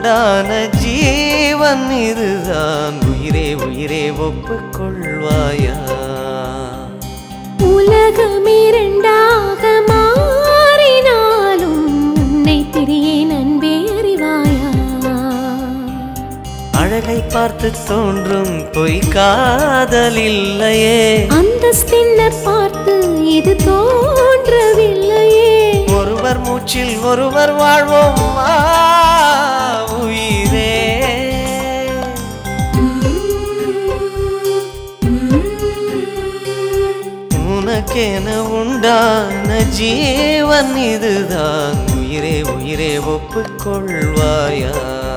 உண்டான ஜீவன் இதுதான் உயிரே உயிரே ஒப்புக்கொள்வாயா உலகம் இரண்டாக மாறினாலும் உன்னை பிரியேன் அன்பே அறிவாயா அழகை பார்த்து தோன்றும் பொய் காதல் இல்லையே அந்தஸ்தென்ன பார்த்து இது தோன்றவில்லையே ஒருவர் மூச்சில் ஒருவர் வாழ்வோம் வா, உயிரே உனக்கென உண்டான ஜீவன் இதுதான் உயிரே உயிரே ஒப்புக்கொள்வாயா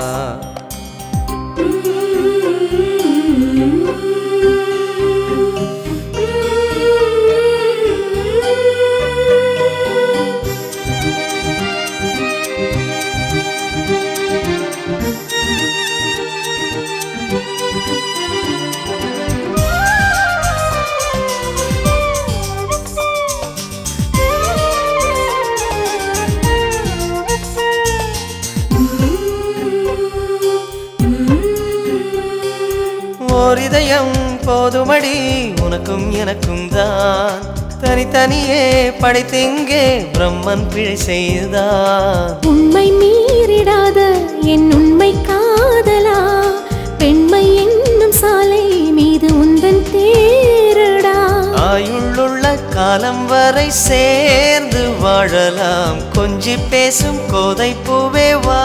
ஓர் இதயம் போதுமடி உனக்கும் எனக்கும் தான் தனித்தனியே படைத்தெங்கே பிரம்மன் பிழை செய்தான் உண்மை மீறிடாத என் உண்மை காதலா பெண்மை என்னும் சாலை மீது உந்தன் தேரடா ஆயுள்ளுள்ள காலம் வரை சேர்ந்து வாழலாம் கொஞ்சி பேசும் கோதை பூவே வா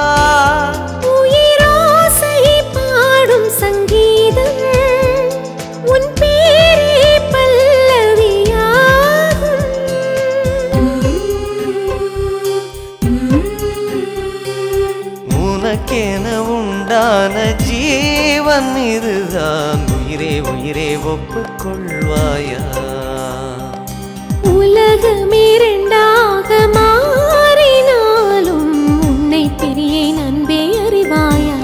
உயிராசை பாடும் சங்கீதம் உன் பேரே பல்லவியாகும் உனக்கென உண்டான ஜீவன் இதுதான் உயிரே உயிரே ஒப்புக்கொள்வாயா உலகம் இரண்டாக மாறினாலும் உன்னை பிரியேன் அன்பே அறிவாயா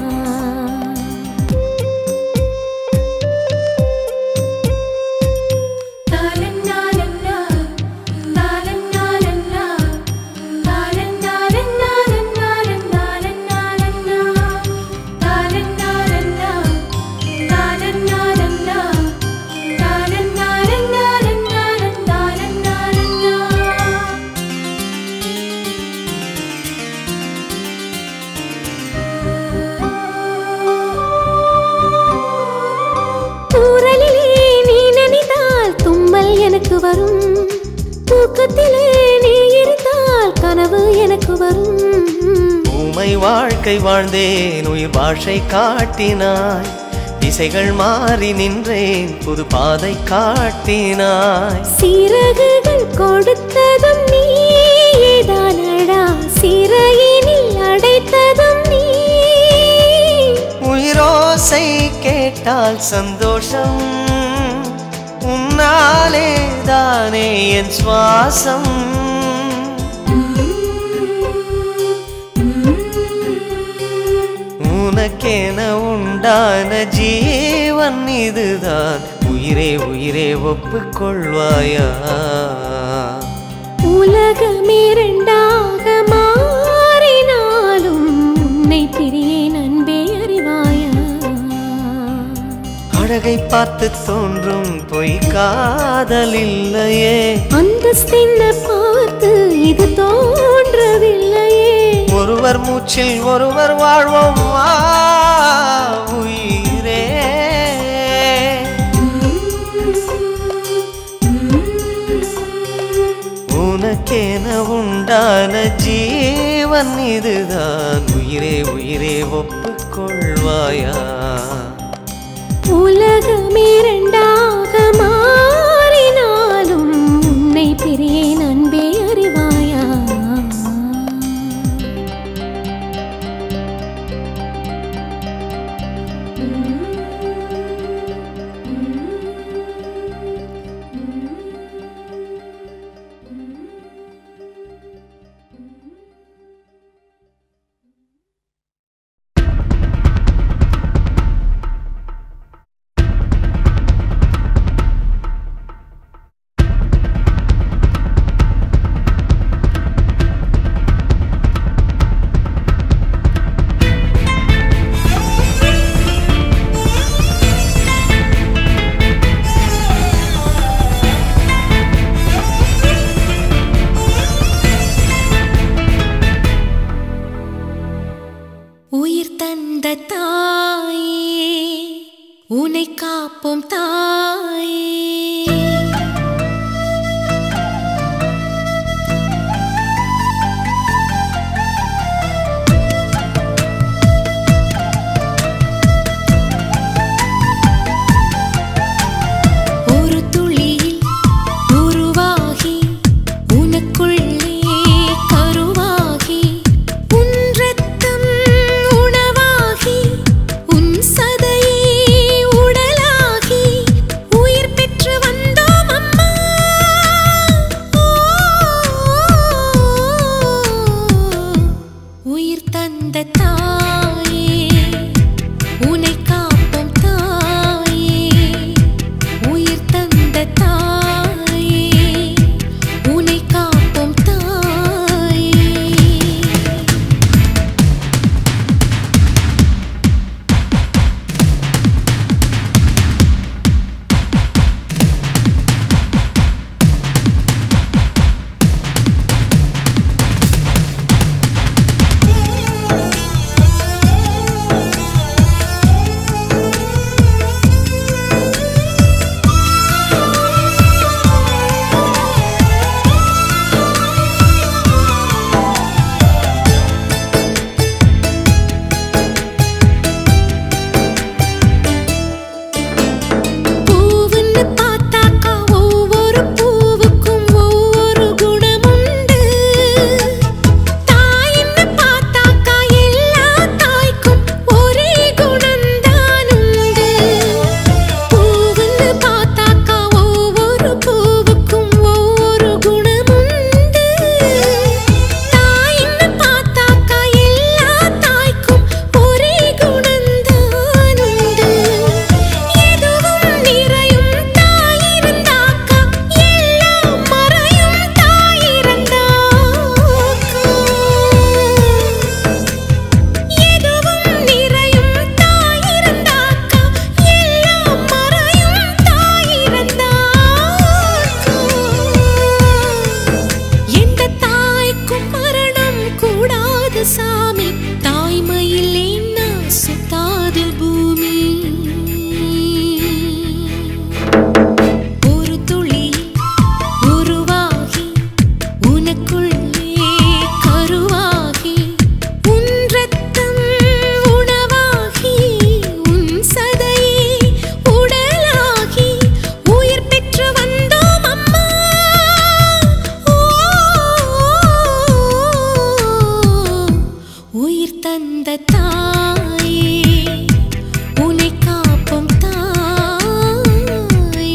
தூரலிலே நீ நினைத்தால் தும்மல் எனக்கு வரும் தூக்கத்திலே நீ இருந்தால் கனவு எனக்கு வரும் ஊமை வாழ்க்கை வாழ்ந்தேன் உயிர் பாஷை காட்டினாய் திசைகள் மாறி நின்றேன் புது பாதை காட்டினாய் சிறகுகள் கொடுத்ததும் நீதானடா சிறையினில் அடைத்ததும் நீ உயிரோசை கேட்டால் சந்தோஷம் உன்னாலே தானே என் சுவாசம் உனக்கென உண்டான ஜீவன் இதுதான் உயிரே உயிரே ஒப்புக்கொள்வாயா உலகம் இரண்டாக மாறினாலும் உன்னை பிரியேன் அன்பே அறிவாயா அழகை பார்த்து தோன்றும் பொய் காதல் இல்லையே அந்தஸ்தென்ன பார்த்து இது தோன்றவில்லையே ஒருவர் மூச்சில் ஒருவர் வாழ்வோம் வா, உயிரே உனக்கென உண்டான ஜீவன் இதுதான் உயிரே உயிரே ஒப்புக்கொள்வாயா உலகம் இரண்டாக மாறினாலும் உன்னை பிரியேன் அன்பே அறிவாயா உயிர் தந்த தாயே உனை காப்போம் தாயே ஒரு துளியில் உருவாகி உனக்குள்ளே கருவாகி உன் ரத்தம் உணவாகி உன் சதையே உடலாகி உயிர் பெற்று வந்தோம் அம்மா உயிர் தந்த தாயே உனை காப்போம் தாயே உயிர் தந்த தாயே உனை காப்போம் தாயே பூவுன்னு பார்த்தாக்கா ஒவ்வொரு பூவுக்கும் ஒவ்வொரு குணமுண்டு தாயின்னு பார்த்தாக்கா எல்லா தாய்க்கும் ஒரே குணம்தான் உண்டு பூவுன்னு பார்த்தாக்கா ஒவ்வொரு பூவுக்கும் ஒவ்வொரு குணமுண்டு தாயின்னு பார்த்தாக்கா எல்லா தாய்க்கும் ஒரே குணம்தான் உண்டு எதுவும் நிறையும் தாயிருந்தாக்கா எல்லாம் மறையும் தாயிருந்தாக்கா எதுவும் நிறையும் தாயிருந்தாக்கா எல்லாம் மறையும் தாயிருந்தாக்கா எந்த தாய்க்கும் மரணம் கூடாது சாமி தாய்மையில் என்ன சுத்தாது பூமி ஒரு துளி உருவாகி உனக்குள்ளே கருவாகி உன் ரத்தம் உணவாகி உன் சதையே உடலாகி உயிர் பெற்று வந்தோம் அம்மா உயிர் தந்த தாயே உனை காப்போம் தாயே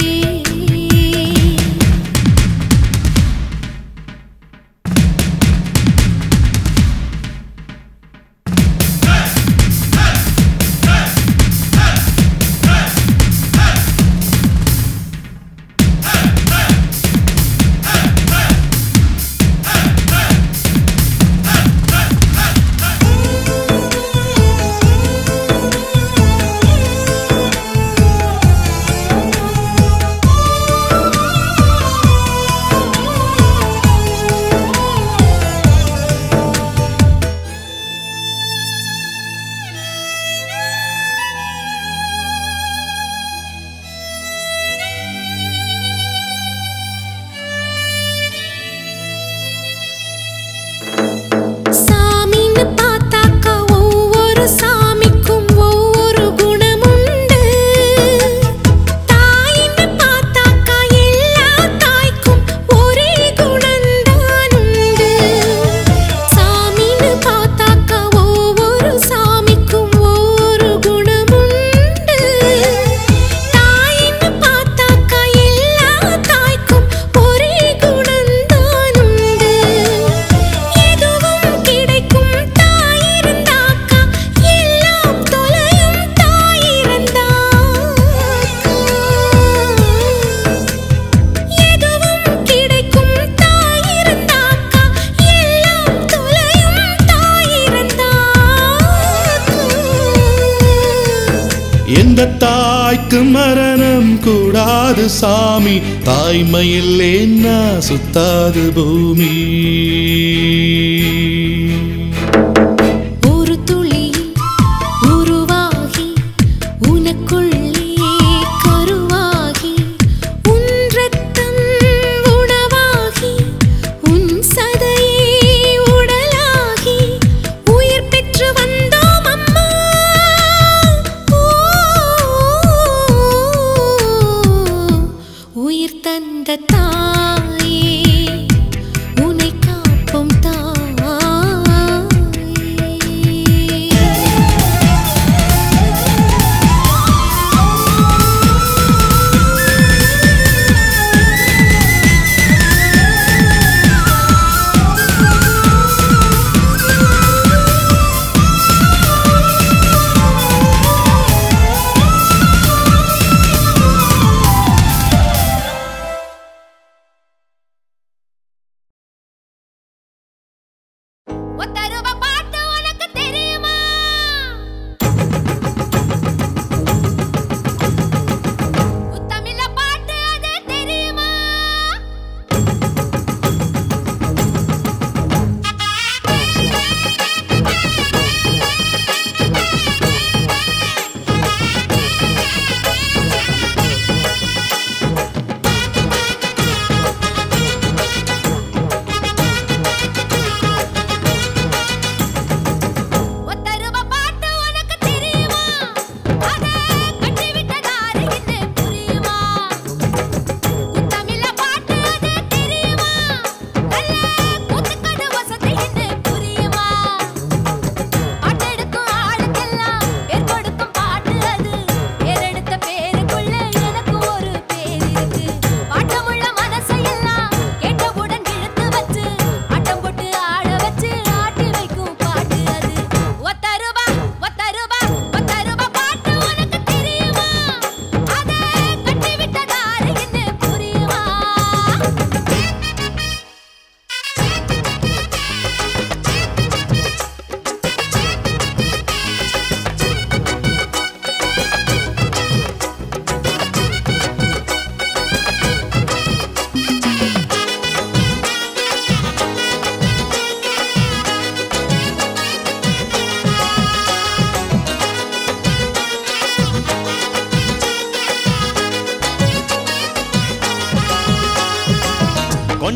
சாமின்னு பார்த்தாக்கா ஒவ்வொரு சாமிக்கும் ஒவ்வொரு குணமுண்டு தாயின்னு பார்த்தாக்கா எல்லா தாய்க்கும் ஒரே குணம்தான் உண்டு சாமின்னு பார்த்தாக்கா ஒவ்வொரு சாமிக்கும் ஒவ்வொரு குணமுண்டு தாயின்னு பார்த்தாக்கா எல்லா தாய்க்கும் ஒரே குணம்தான் உண்டு எதுவும் கிடைக்கும் தாயிருந்தாக்கா எல்லாம் தொலையும் தாயிருந்தாக்கா எதுவும் கிடைக்கும் தாயிருந்தாக்கா எல்லாம் தொலையும் தாயிருந்தாக்கா எந்த தாய்க்கு மரணம் கூடாது சாமி தாய்மையில் என்ன சுத்தாது பூமி ஒரு துளியில்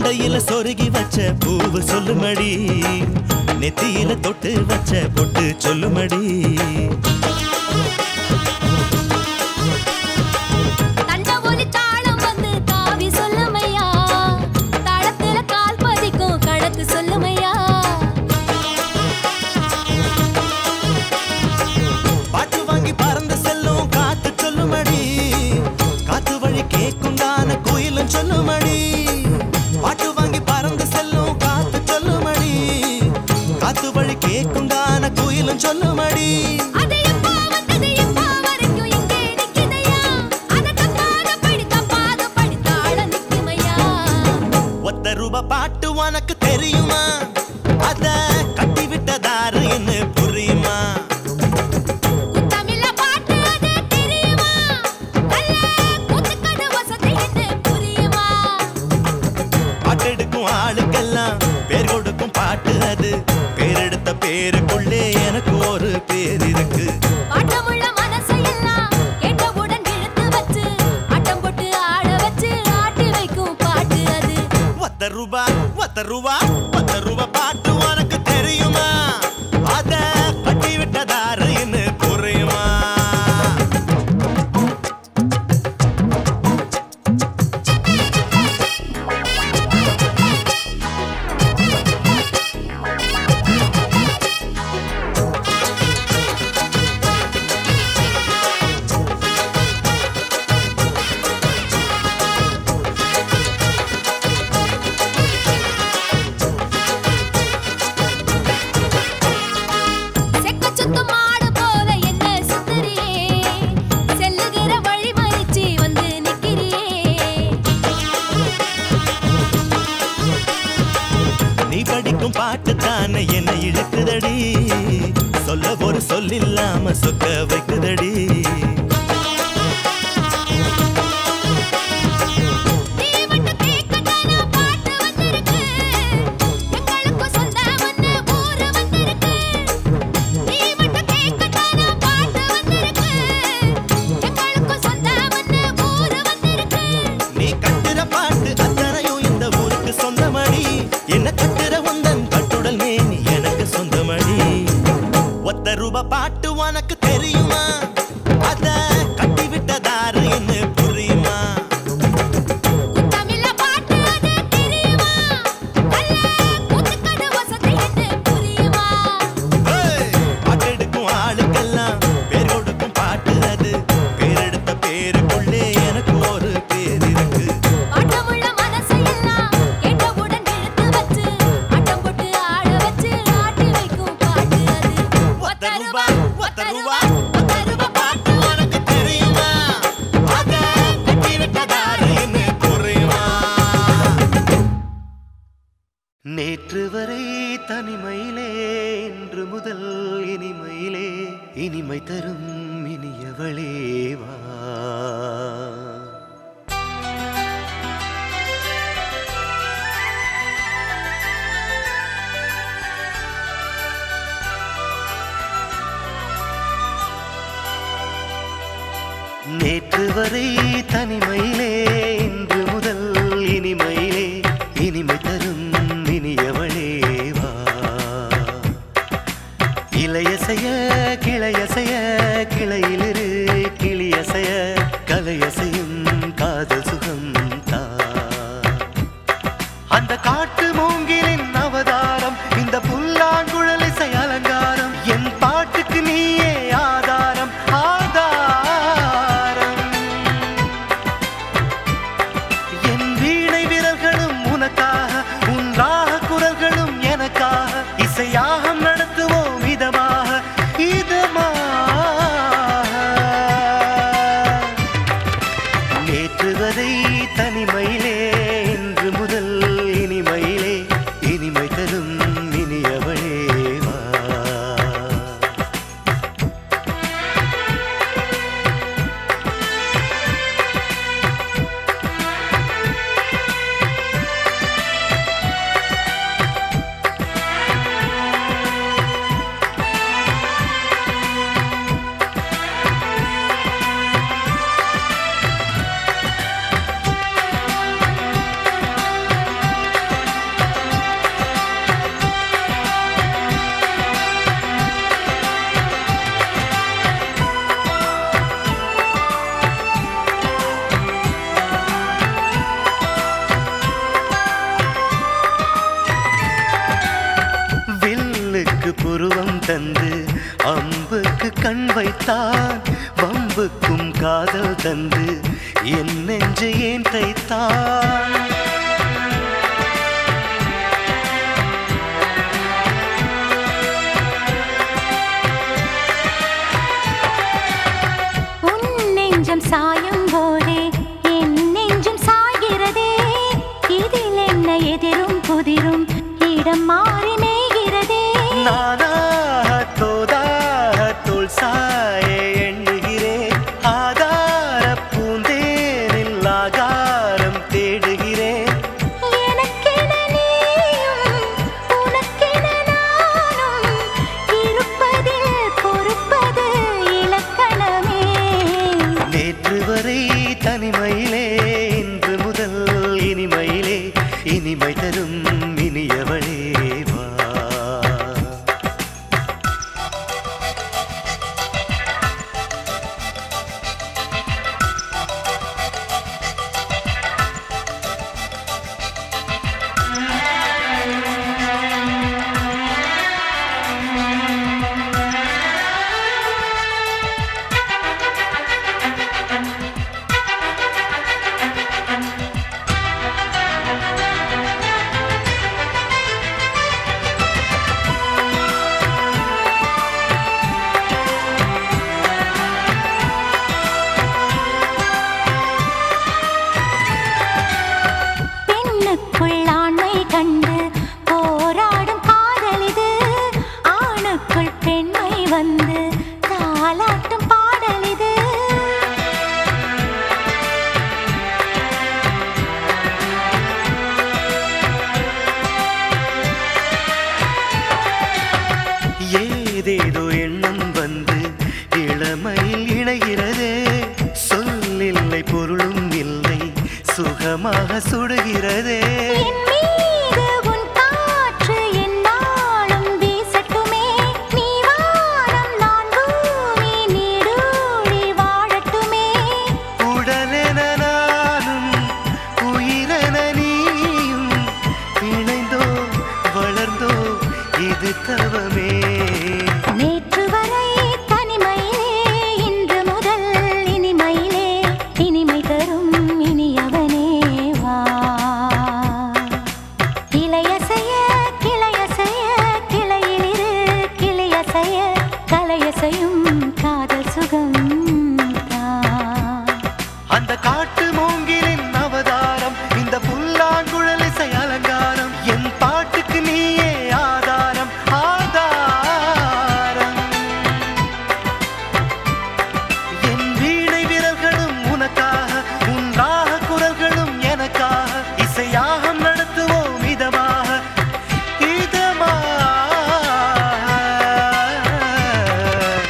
மண்டையில சொருகி வச்ச பூவு சொல்லுமடி நெத்தியில தொட்டு வச்ச பொட்டு சொல்லுமடி தண்ட ஒலி தாளம் வந்து தாவி சொல்லுமையா தாளத்துல கால் பதிக்கும் கணக்கு சொல்லுமையா பாட்டு வாங்கி பறந்து செல்லும் காத்து சொல்லுமடி காத்து வழி கேட்கும் தான குயிலும் சொல்லுமடி பாட்டு வாங்கி பறந்து செல்லும் காத்து சொல்லுமடி காத்து வழி கேட்கும் தான குயிலும் சொல்லுமடி அது எப்போ வந்தது எப்போ வரைக்கும் இங்கே நிக்குதையா அத தப்பாத படி தப்பாத படி தாள நிக்குமையா ஒத்த ரூபா பாட்டு உனக்கு தெரியுமா அத கட்டி விட்டதாரு என்ன புரியுமா தமிழ பாட்டு அது தெரியுமா நல்ல கூத்துக்கது வசதி என்ன புரியுமா பாட்டெடுக்கும் ஆளுக்கெல்லாம் பேர் கொடுக்கும் பாட்டு அது பேரெடுத்த பேருக்குள்ளே எனக்கு ஒரு பேர் இருக்கு பாட்டமுள்ள மனசையெல்லாம் கேட்டவுடன் இழுத்து வச்சு ஆட்டம் போட்டு ஆட வச்சு ஆட்டி வைக்கும் பாட்டு அது ஒத்த ரூபா ஒத்த ரூபா ஒத்த ரூபா பாட்டு உனக்கு தெரியுமா அத கட்டி விட்டதாரு என்ன புரியுமா செக்க சுத்து மாடு போல என்ன சுத்துறியே செல்லுகிற வழி மறிச்சு வந்து நிக்கிறியே நீ படிக்கும் பாட்டு தானே என்ன இழுக்குதடி சொல்ல ஒரு சொல்லில்லாம சொக்க வைக்குதடி நீ மட்டும் கேட்கத்தானா பாட்டு வந்திருக்கு எங்களுக்கு சொந்தம்னு ஊரு வந்திருக்கு நீ மட்டும் கேட்கத்தானா பாட்டு வந்திருக்கு எங்களுக்கு சொந்தம்னு ஊரு வந்திருக்கு நீ கட்டுற பாட்டு அத்தனையும் இந்த ஊருக்கு சொந்தமடி என்ன கட்டுற உந்தன் கட்டுடல் மேனி எனக்கு சொந்தமடி ஒத்த ரூபா பாட்டு உனக்கு தெரியுமா அத கட்டி விட்டதாரு என்ன புரியுமா தமிழ பாட்டு அது தெரியுமா நல்ல கூத்துக்கது வசதி என்ன புரியுமா ஏய், பாட்டெடுக்கும் ஆளுக்கெல்லாம் பேர் கொடுக்கும் பாட்டு அது பேரெடுத்த பேருக்குள்ளே எனக்கு ஒரு பேர் இருக்கு பாட்டமுள்ள மனசையெல்லாம் கேட்டவுடன் இழுத்து வச்சு ஆட்டம் போட்டு ஆட வச்சு ஆட்டி வைக்கும் பாட்டு அது ஒத்த ரூபா ஒத்த ரூபா ஒத்த ரூபா பாட்டு உனக்கு தெரியுமா அத கட்டி விட்டதாரு என்ன புரியுமா நேற்று வரை தனிமையிலே இன்று முதல் இனிமையிலே இனிமை தரும் இனியவளே வா நேற்று வரை தனிமையிலே இன்று முதல் இனிமையிலே இனிமை தரும் இனியவளே வா இலையசைய கிளையசைய கிளையிலிரு கிளியசைய கலையசையும் காதல் சுகம் தா அந்த காட்டு மூங்கிலின் அவதாரம் இந்த புல்லாங்குழல் இசை அலங்காரம் என் பாட்டுக்கு நீயே ஆதாரம் ஆதாரம் என் வீணை விரல்களும் உனக்காக உன் ராக குரல்களும் எனக்காக இசையாகம் நடத்துவோம் இதமாக இதமாக தந்து அம்புக்கு கண் வைத்தான் வம்புக்கும் காதல் தந்து என் நெஞ்சு ஏன் தைத்தான் உன் நெஞ்சம் சாயும் போதே என் நெஞ்சம் சாய்கிறதே இதில் என்ன எதிரும் புதிரும் இடம் மாறி மேய்கிறதே நானாக தோதாக தோல் சாய எண்ணுகிறேன் ஆதார பூந்தேனில் ஆகாரம் தேடுகிறேன் எனக்கென நீயும் உனக்கென நானும் இருப்பதில் பொறுப்பது இலக்கணமே நேற்று வரை தனிமையிலே இன்று முதல் இனிமையிலே இனிமை தரும் இனியவளே வா பெண்ணுக்குள் ஆண்மை கண்டு போராடும் காதலிது ஆணுக்குள் பெண்மை வந்து தாலாட்டும் பாடலிது ஏதேதோ எண்ணம் வந்து இளமையில் இணைகிறதே சொல்லில்லை பொருளும் இல்லை சுகமாக சுடுகிறதே என் மீது உன் காற்று எந்நாளும் வீசட்டுமே நீ வானம் நான் பூமி நீடூழி வாழட்டுமே உடலென நானும் உயிரென நீயும் இணைந்தோ வளர்ந்தோ இது தவமே நேற்று வரை தனிமையிலே இன்று முதல் இனிமையிலே இனிமை தரும் இனியவனே வா கிளையசைய கிளையசைய கிளையிலிரு கிளையசைய கலையசையும் காதல் சுகம் தான் அந்த காட்டு மூங்கிலின் அவதாரம் இந்த புல்லாங்குழல் இசை அலங்காரம் என் பாட்டுக்கு நீயே ஆதாரம் ஆதாரம் என் வீணை விரல்களும் உனக்காக உன் ராக குரல்களும் எனக்காக இசையாகம் நடத்துவோம் இதமாக இதமாக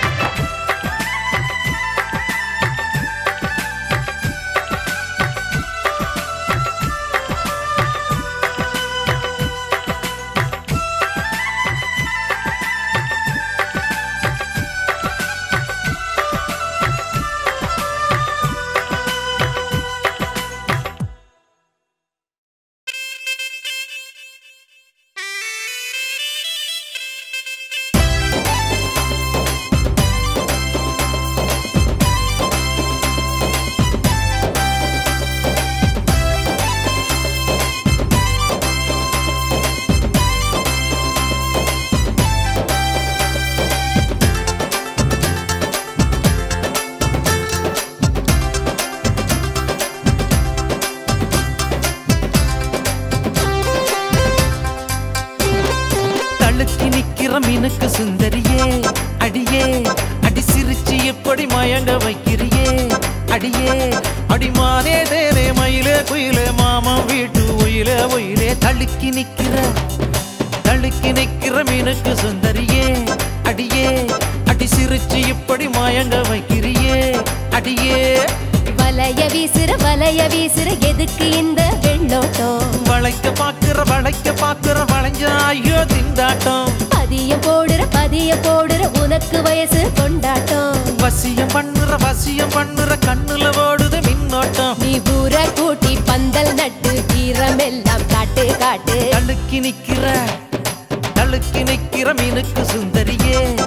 தழுக்கி நிக்கிற மீனுக்கு சுந்தரியே அடியே அடி சிரிச்சு எப்படி மயங்க வைக்கிறியே அடியே அடிமானே தேனே மயிலே குயிலே மாமன் வீட்டு ஒயிலே ஒயிலே தழுக்கி நிக்கிற தழுக்கி நிக்கிற மீனுக்கு சுந்தரியே அடியே அடி சிரிச்சு இப்படி மயங்க வைக்கிறியே அடியே வலைய வீசுற வலைய வீசுற எதுக்கு இந்த வெள்ளோட்டம் வளைக்க பாக்குற வளைக்க பாக்குற வளைஞ்ச ஐயோ திண்டாட்டம் பதியம் போடுற பதியம் போடுற உனக்கு வயசு கொண்டாட்டம் வசியம் பண்ணுற வசியம் பண்ணுற கண்ணுல ஓடுது மின்னோட்டம் நீ ஊர கூட்டி பந்தல் நட்டு ஈரமெல்லாம் காட்டு காட்டு தழுக்கி நிக்கிற தழுக்கி நிக்கிற மீனுக்கு சுந்தரியே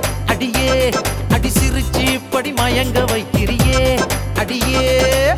அடி சிரிச்சு இப்படி மயங்க வைக்கிறியே அடியே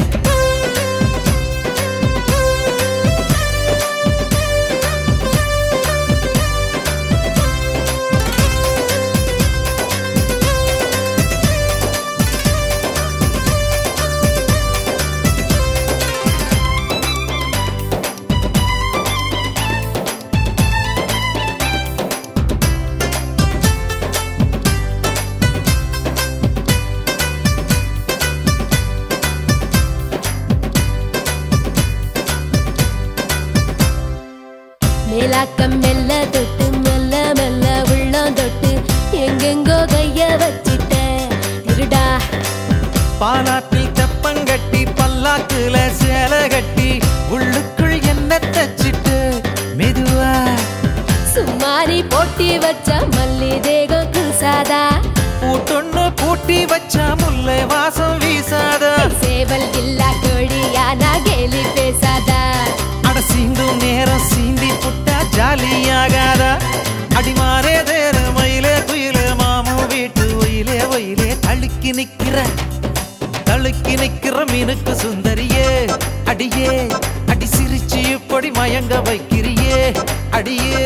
மேலாக்கம் மெல்ல தொட்டு மெல்ல மெல்ல உள்ளம் தொட்டு எங்கெங்கோ கைய வச்சிட்ட திருடா பாலாற்றில் தெப்பங்கட்டி பல்லாக்குல சேலை கட்டி உள்ளுக்குள் என்ன தச்சிட்டு மெதுவா சும்மாரி போட்டி வச்ச மல்லி தேகம் கூசாதா பூட்டொன்னு பூட்டி வச்சா முல்லை வாசம் வீசாத சேவல் இல்லா கோழியானா கேலி பேசாதா அட சீண்டும் நேரம் சீந்தி புட்டா ஜாலியாகாதா அடிமாரே தேர மயிலே குயிலே மாமு வீட்டு ஒயிலே ஒயிலே தழுக்கி நிக்கிற தழுக்கி நிக்கிற மீனுக்கு சுந்தரியே அடியே அடி சிரிச்சு இப்படி மயங்க வைக்கிறியே அடியே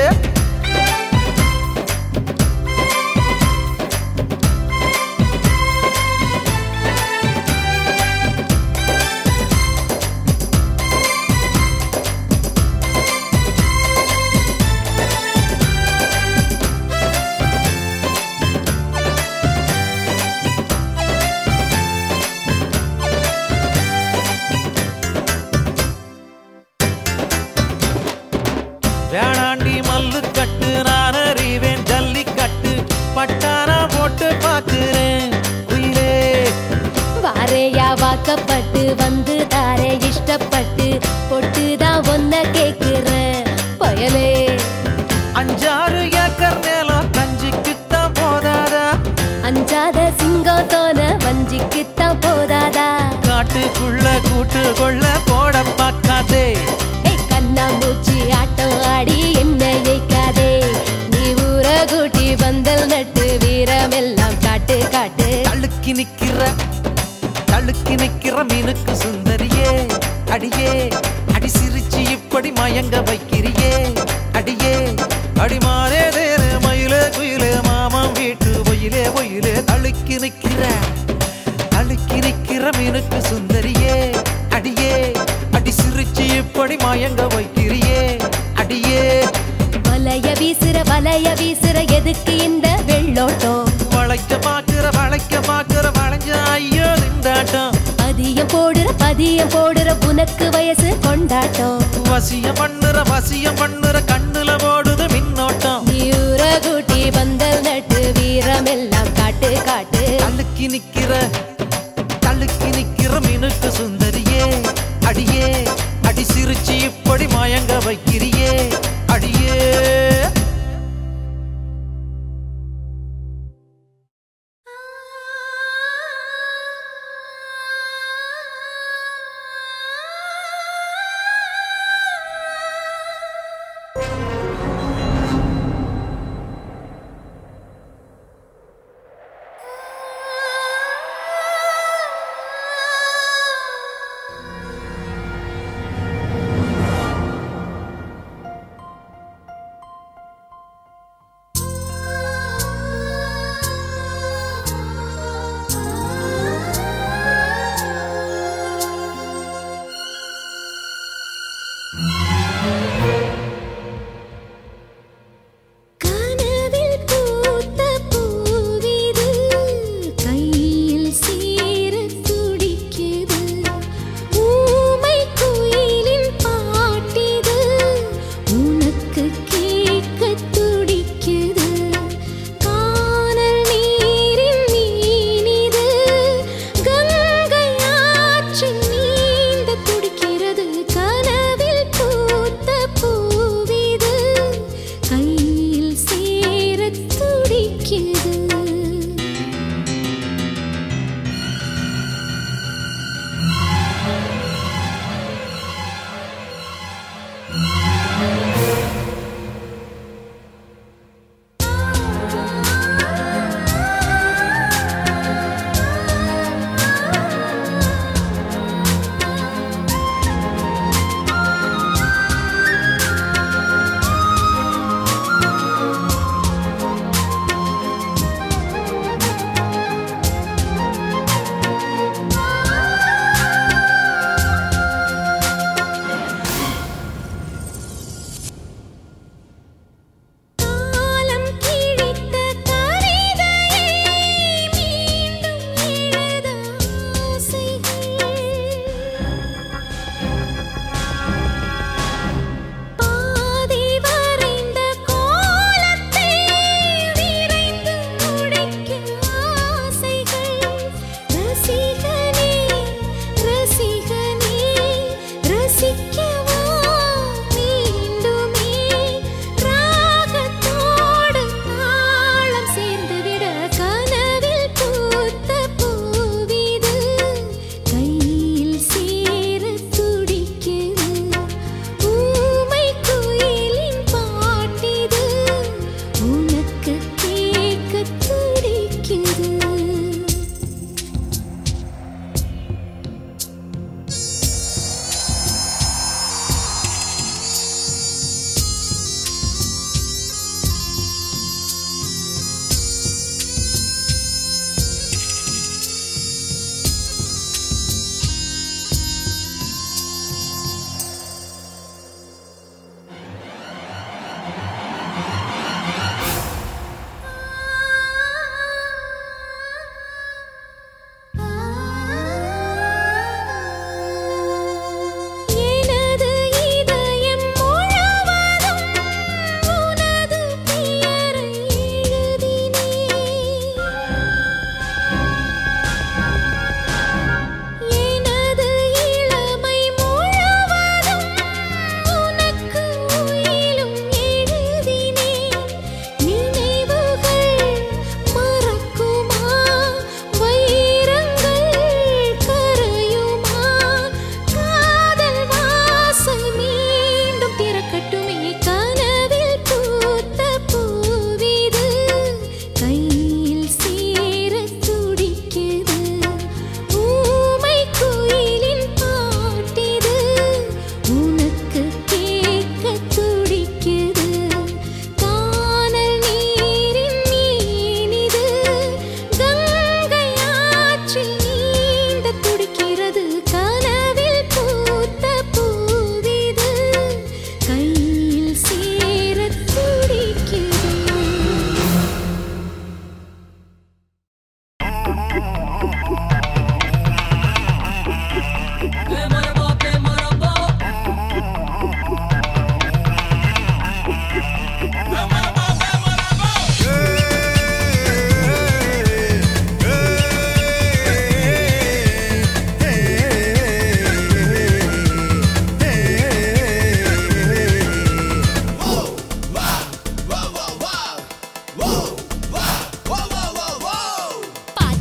வேணாண்டி மல்லு கட்டு நான் அறிவேன் ஜல்லிக்கட்டு பட்டானா போட்டு பாக்குறேன் குயிலே வாரேயா வாக்கப்பட்டு வந்து தாரே இஷ்டப்பட்டு பொட்டுதான் ஒன்ன கேக்குறேன் பயலே அஞ்சாறு ஏக்கர் நிலம் கஞ்சிக்குத்தான் போதாதா அஞ்சாத சிங்கம் தோன வஞ்சிக்குத்தான் போதாதா காட்டுக்குள்ள கூட்டு கொள்ள போட பார்க்காதே ஏய் கண்ணா மூச்சி ஆட்டம் ஆடி என்ன ஏய்க்காதே நீ ஊர கூட்டி பந்தல் நட்டு வீரமெல்லாம் காட்டு காட்டு தழுக்கி நிக்கிற தழுக்கி நிக்கிற மீனுக்கு சுந்தரியே அடியே அடி சிரிச்சு இப்படி மயங்க வைக்கிறியே அடியே அடிமாரே தேரு மயிலே குயிலே மாமன் வீட்டு ஒயிலே ஒயிலே தழுக்கி நிக்கிற தழுக்கி நிக்கிற மீனுக்கு சுந்தரியே அடியே அடி சிரிச்சு இப்படி மயங்க வைக்கிறியே அடியே வலைய வீசுற வலைய வீசுற எதுக்கு இந்த வெள்ளோட்டம் வளைக்க பாக்குற வளைக்க பாக்குற வளைஞ்ச ஐயோ நின்றாட்டம் பதியம் போடுற பதியம் போடுற உனக்கு வயசு கொண்டாட்டம் வசியம் பண்ணுற வசியம் பண்ணுற கண்ணுல போடுது மின்னோட்டம் நீ ஊர கூட்டி பந்தல் நட்டு வீரமெல்லாம் காட்டு காட்டு தழுக்கி நிக்கிற தழுக்கி நிக்கிற மினுக்கு சுந்தரியே அடியே அடி சிரிச்சு இப்படி மயங்க வைக்கிறியே அடியே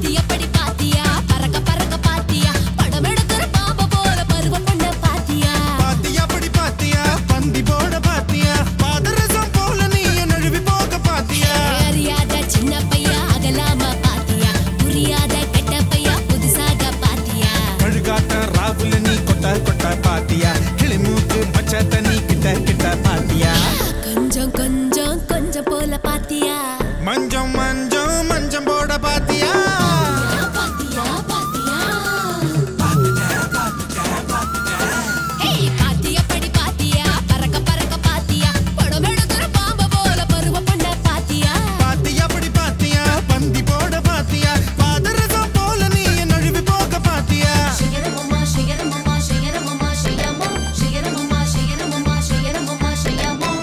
பாத்தியா படி பாத்தியா பறக்க பறக்க பாத்தியா படம் எடுக்கிற பாம்ப போல பருவம் பண்ண பாத்தியா பாத்தியா படி பாத்தியா பந்தி போட பாத்தியா பாதரசம் போல நீ நழுவி போக பாத்தியா அறியாத சின்ன பையா அகலாம பாத்தியா புரியாத கெட்ட பையா புதுசாக பாத்தியா அழுகாட்ட ராவுல நீ கொட்ட கொட்ட பாத்தியா கிளிமூக்கு மச்ச தண்ணி கிட்ட கிட்ட பாத்தியா கொஞ்சம் கொஞ்சம் கொஞ்சம் போல பாத்தியா மஞ்சம் மஞ்சம் மஞ்சம் போட பாத்தியா பாத்தியா பாத்தியா ஏய் பாத்தியா படி பாத்தியா பறக்க பறக்க பாத்தியா படம் எடுக்கிற பாம்ப போல பருவம் பண்ண பாத்தியா பாத்தியா படி பாத்தியா பந்தி போட பாத்தியா பாதரசம் போல நீ நழுவி போக பாத்தியா ஷியரமம்மா ஷியரமம்மா ஷியரமம்மா ஷியமோ ஷியரமம்மா ஷியரமம்மா ஷியரமம்மா ஷியமோ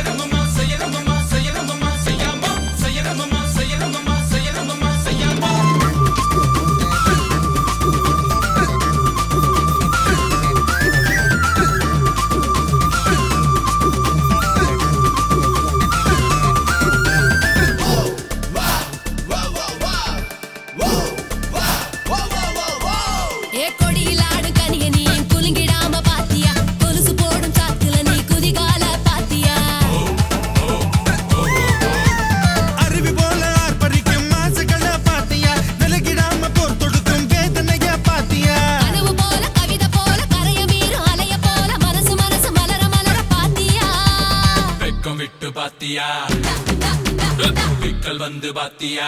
ஏ கொடியில் ஆடு கனிய நீ குலுங்கிடாம பாத்தியா கொலுசு போடும் சாக்குல நீ குதிகால பாத்தியா அருவி போல ஆர்ப்பரிக்கும் மாசுகள பாத்தியா விலகிடாம போர் தொடுக்கும் வேதனைய பாத்தியா கனவு போல கவிதை போல கரைய மீறும் அலைய போல மனசு மனசு மலர மலர பாத்தியா வெக்கம் விட்டு பாத்தியா விக்கல் வந்து பாத்தியா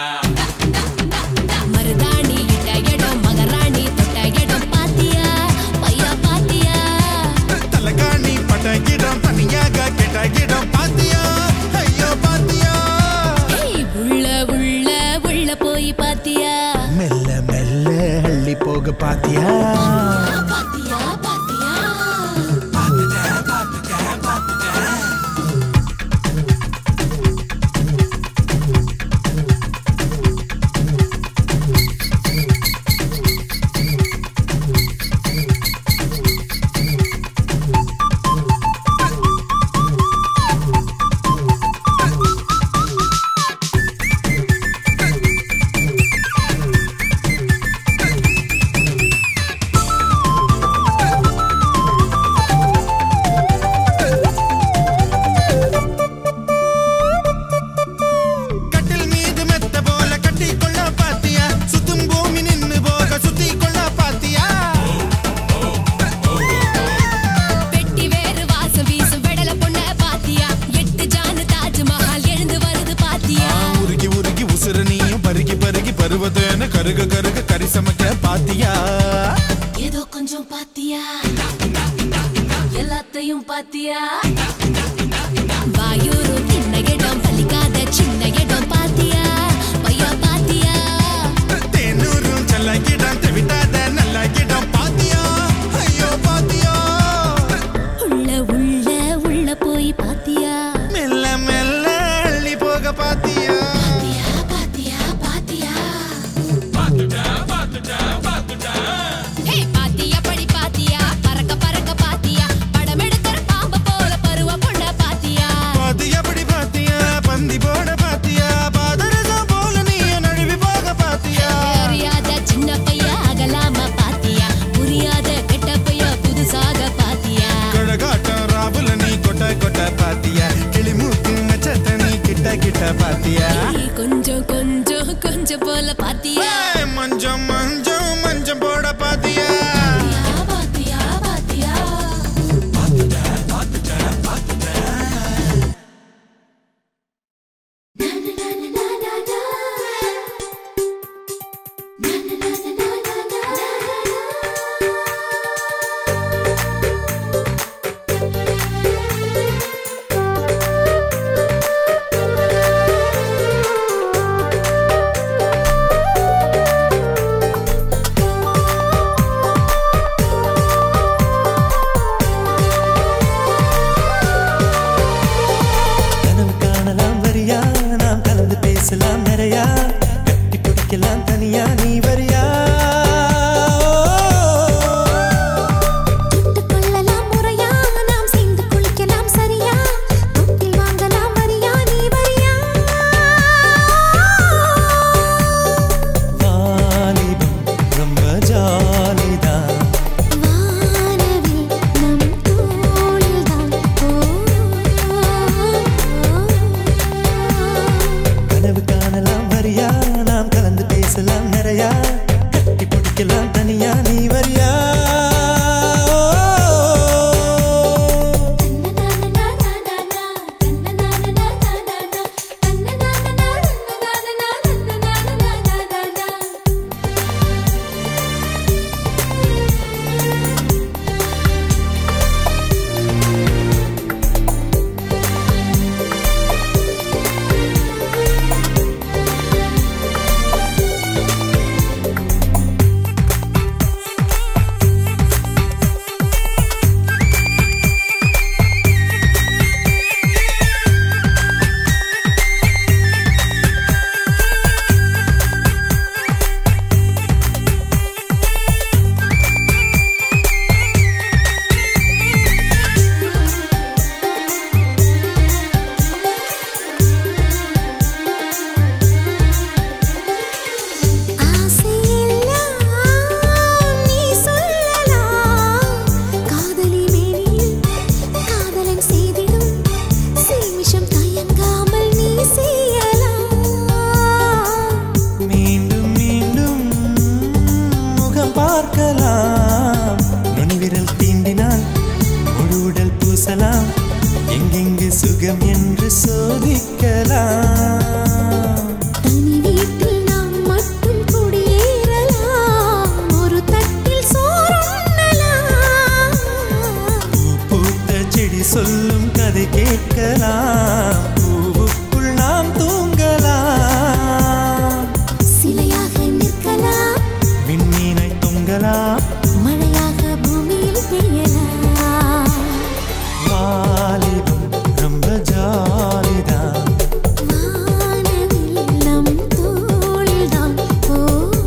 மருதாணி இட்ட இடம் மகராணி தொட்ட இடம் பாத்தியா பையா பாத்தியா தலகாணி பட்டகிடம் தனியாக கெட்டகிடம் பாத்தியா ஐயோ பாத்தியா ஏய் உள்ள உள்ள உள்ள போய் பாத்தியா மெல்ல மெல்ல அள்ளி போக பாத்தியா பாத்தியா பாத்தியா கட்டில் மீது மெத்த போல கட்டி கொள்ள பாத்தியா சுத்தும் பூமி நின்னு போக சுத்தி கொள்ள பாத்தியா பெட்டி வேறு வாசம் வீசும் வெடல பொண்ண பாத்தியா எட்டு ஜானு தாஜ்மஹால் எழுந்து வருது பாத்தியா உருகி உருகி உசுறு நீயும் பருகி பருகி பருவதேன கருக கருக கறி சமைக்க பாத்தியா ஏதோ கொஞ்சம் பாத்தியா எல்லாத்தையும் பாத்தியா வாயூரும் சின்ன இடம் வலிக்காத சின்ன இடம் பாத்தியா பையா பாத்தியா தேனூரும் செல்ல கிடம் தெவிட்டாத நல்ல கிடம் பாத்தியா ஐயோ பாத்தியா உள்ள உள்ள உள்ள போய் பாத்தியா மெல்ல மெல்ல அள்ளி போக பாத்தியா பாத்தியா பாத்தியா பாத்தியா ஹே பாத்தியா படி பாத்தியா பறக்க பறக்க பாத்தியா படம் எடுக்கிற பாம்ப போல பருவ பொண்ண பாத்தியா பாத்தியா படி பாத்தியா பந்தி போட பாத்தியா பாதரசம் போல நீ நழுவி போக பாத்தியா அறியாத சின்ன பையா அகலாம பாத்தியா புரியாத கெட்ட பையா புதுசாக பாத்தியா கழகாட்டம் ராவுல நீ கொட்ட கொட்ட பாத்தியா கிளிமூக்கு நச்சத்த நீ கிட்ட கிட்ட பாத்தியா ஏய், கொஞ்சம் கொஞ்சம் கொஞ்சம் போல பாத்தியா ஏய், மஞ்சம் மஞ்சம் மஞ்சம் போட பாத்தியா பாத்தியா பாத்தியா கனவு காணலாம் வரியா நாம் கலந்து பேசலாம் நிறையா கட்டி பிடிக்கலாம் தனியா நீ வரியா சுட்டுக் கொள்ளலாம் முறையா நாம் சேர்ந்து குளிக்கலாம் சரியா தொட்டில் வாங்கலாம் வரியா நீ வரியா வா பேசலாம் நிறையா கட்டி பிடிக்கலாம் தனியா நீ வரியா ஆசையெல்லாம் நீ சொல்லலாம் காதலி மேனியில் காதலன் செய்திடும் சேமிஷம் தயங்காமல் நீ செய்யலாம் மீண்டும் மீண்டும் முகம் பார்க்கலாம் நுனிவிரல் தீண்டினால் முழு உடல் பூசலாம் எங்கெங்கு சுகம் என்று சோதிக்கலாம் தனி வீட்டில் நாம் மட்டும் குடியேறலாம் ஒரு தட்டில் சோறுண்ணலாம் பூ பூத்த செடி சொல்லும் கதை கேட்கலாம் பூவுக்குள் நாம் தூங்கலாம் சிலையாக நிற்கலாம் விண்மீனை தொங்கலாம் மழையாக பூமியில் பெய்யலாம் வாலிபம் ரொம்ப ஜாலிதான் வானவில் நம் தோளில்தான் ஓ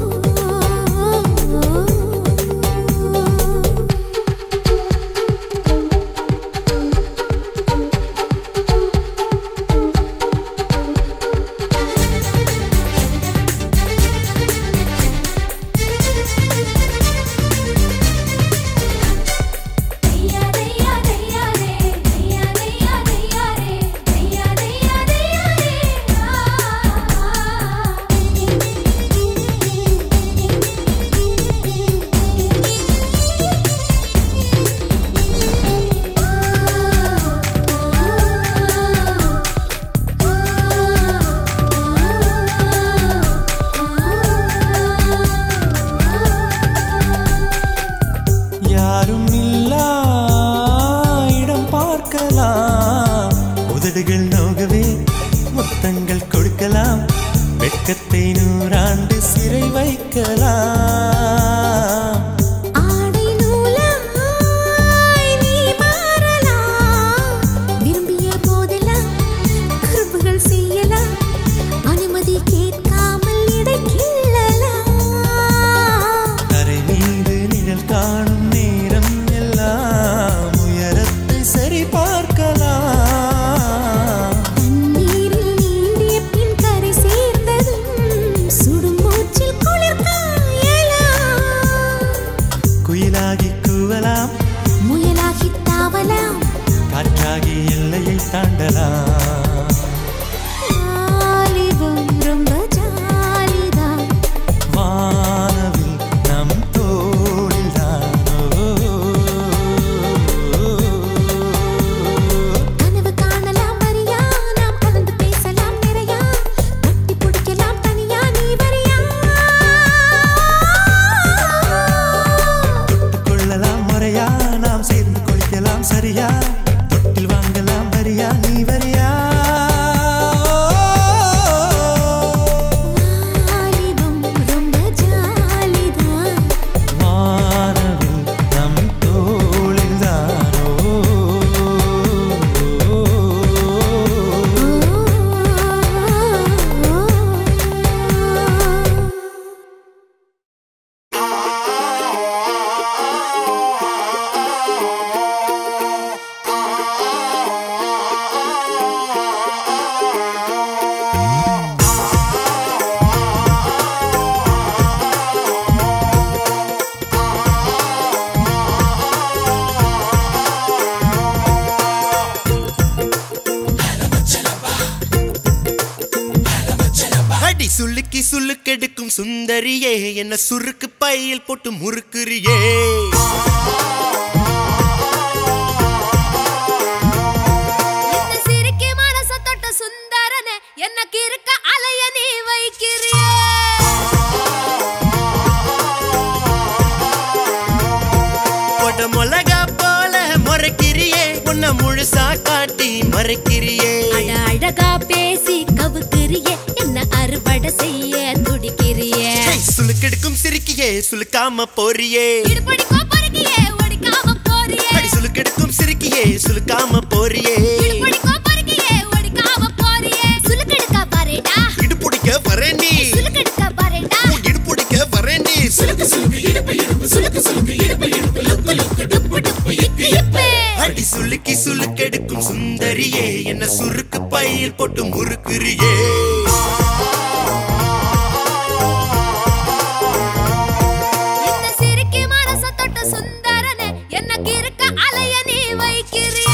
தையா தையா தையா ரே தையா தையா தையா ரே தையா தையா தையா ரே யாரும் இல்லா இடம் பார்க்கலாம் உதடுகள் நோகவே முத்தங்கள் கொடுக்கலாம் வெட்கத்தை நூறாண்டு சிறை வைக்கலாம் ஆடை நூலாய் நீ மாறலாம் விரும்பிய போதெல்லாம் கருப்புகள் செய்யலாம் அனுமதி கேட்காமல் இடை கிள்ளலாம் தரை மீது நிழல் காணும் நேரம் எல்லாம் உயரத்தை சரி பார்க்கலாம் தண்ணீரில் நீந்திய பின் கரை சேர்ந்ததும் சுடும் மூச்சில் குளிர் காயலாம் குயிலாகி கூவலாம் முயலாகி தாவலாம் காற்றாகி எல்லையை தாண்டலாம் வாலிபம் ரொம்ப ஜாலிதான் வானவில் நம் தோளில் கனவு காணலாம் வரியா நாம் கலந்து பேசலாம் நிறையா கட்டி பிடிக்கலாம் தனியா நீ வரியா கொள்ளலாம் முறையா நாம் சேர்ந்து கொளிக்கலாம் சரியா தொட்டில் வாங்கலாம் வரியா நீ வரியா வாலிபம் ரொம்ப ஜாலிதான் வானவில் நம் தோளில் அடி சுளுக்கி சுளுக்கெடுக்கும் சுலுக்கெடுக்கும் சுந்தரியே என்ன சுருக்கு பையில் போட்டு முறுக்குறியே இந்த சிரிக்கி மனச தொட்ட சுந்தரனே எனக்கு இருக்க அலைய நீ வைக்கிறியே கொட மிளகா போல முறைக்கிறியே உன்னை முழுசா காட்டி மறைக்கிறியே அட அழகா பேசி கவுக்கிறியே என்ன அறுவடை செய்ய துடிக்கிறியே ஹேய், சுலுக்கெடுக்கும் சிரிக்கியே சுலுக்காம போறியே இடுப்படிக்கோ பறக்கியே ஒடிக்காம போறியே அடி சுலுக்கெடுக்கும் சிரிக்கியே சுலுக்காம போறியே இடுப்படிக்கோ பறக்கியே ஒடிக்காம போறியே சுலுக்கெடுக்க பாருடா இடுப்புடிக்க வரேண்டி சுலுக்கெடுக்க பாருடா இடுப்புடிக்க வரேண்டி சுலுக்கு சுலுக்கு இடுப்பு இடுப்பு சுலுக்கு சுலுக்கு இடுப்பு இடுப்பு லுக்கு லுக்கு டுப்பு டுப்பு இக்கு இப்பு. அடி சுலுக்கி சுலுக்கெடுக்கும் சுந்தரியே என்ன சுருக்கு பையில் போட்டு முறுக்குறியே இந்த சிரிக்கி மனச தொட்ட சுந்தரனே எனக்கு இருக்க அலைய நீ வைக்கிறியே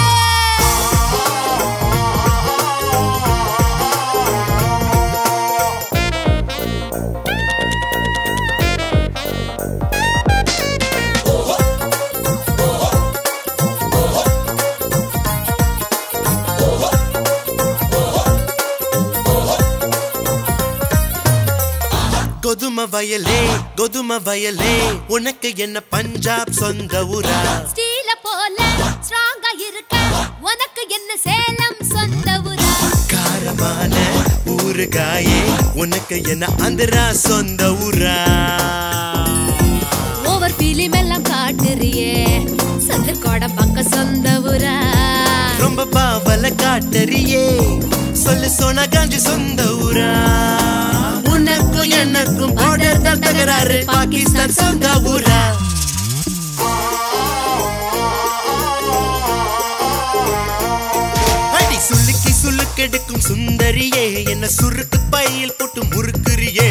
கொதும வயலே கொதும வயலே உனக்கு என்ன பஞ்சாப் சொந்த ஊரா ஸ்டீல போல ஸ்ட்ராங்கா இருக்க உனக்கு என்ன சேலம் சொந்த ஊரா காரமான ஊறுகாயே உனக்கு என்ன ஆந்திரா சொந்த ஊரா ஓவர் பிலிம் எல்லாம் காட்டுறியே சதுர்கோட பக்கம் சொந்த ஊரா ரொம்ப பாவல காட்டறியே சொல்லு சோனா காஞ்சி சொந்த ஊரா உனக்கும் எனக்கும் border தான் தகராறு பாகிஸ்தான் சொந்த ஊரா அடி சுளுக்கி சுளுக்கெடுக்கும் சுந்தரியே என்ன சுருக்கு பையில் போட்டு முறுக்குறியே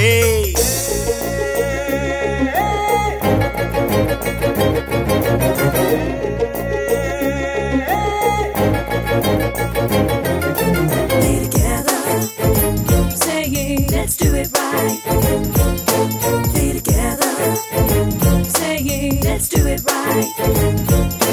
Saying, let's do it right. Play together. Saying, let's do it right.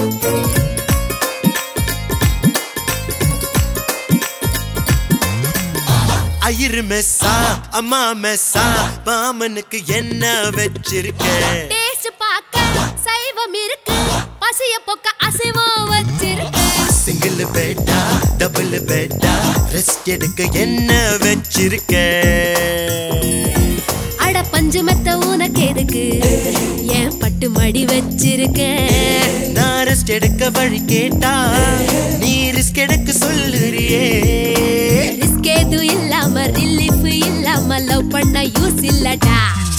ஐயரு மெஸ்ஸா அம்மா மெஸ்ஸா மாமனுக்கு என்ன வச்சிருக்க டேஸ்ட் பார்க்க சைவம் இருக்கு பசிய போக்க அசைவம் வச்சிருக்கு single batta double batta rest எடுக்க என்ன வச்சிருக்க அட பஞ்சு மெத்த உனக்கு எதுக்கு ஏன் பட்டு மடி வச்சிருக்க நான் ரெஸ்ட் எடுக்க வழி கேட்டா நீ ரிஸ்க் எடுக்க சொல்லுறியே ரிஸ்க் எதுவும் இல்லாம ரிலீஃப் இல்லாம லவ் பண்ண யூஸ் இல்லடா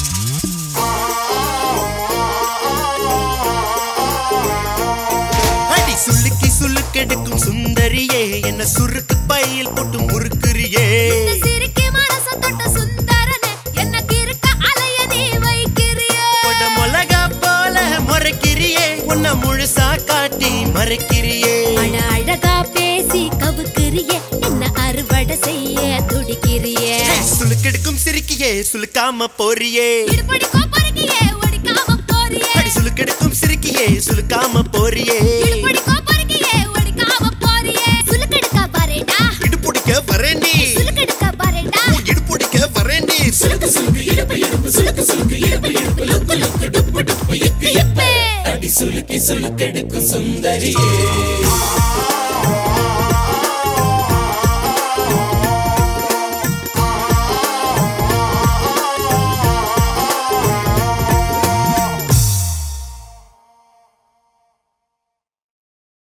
அடி சுளுக்கி சுளுக்கெடுக்கும் சுந்தரியே என்ன சுருக்கு பையில் போட்டு முறுக்குறியே இந்த சிரிக்கி மனச தொட்ட சுந்தரனே எனக்கு இருக்க அலைய நீ வைக்கிறியே கொட மிளகா போல முறைக்கிறியே உன்னை முழுசா காட்டி மறைக்கிறியே அட அழகா பேசி கவுக்கிறியே என்ன அறுவடை செய்ய துடிக்கிறியே சுளுக்கெடுக்கும் சிரிக்கியே சுளுக்காம போறியே இடுப்படிக்கோ பறக்கியே ஒடிக்காம போறியே அடி சுளுக்கெடுக்கும் சிரிக்கியே சுளுக்காம போறியே இடுப்படிக்கோ பறக்கியே ஒடிக்காம போறியே சுலுக்கெடுக்க பாருடா இடுப்புடிக்க வரேண்டி சுலுக்கெடுக்க பாருடா இடுப்புடிக்க வரேண்டி சுளுக்கு சுளுக்கு இடுப்பு இடுப்பு சுளுக்கு சுளுக்கு இடுப்பு இடுப்பு லுக்கு லுக்கு டுப்பு டுப்பு இக்கு இப்பு. அடி சுளுக்கி சுளுக்கெடுக்கும் சுந்தரியே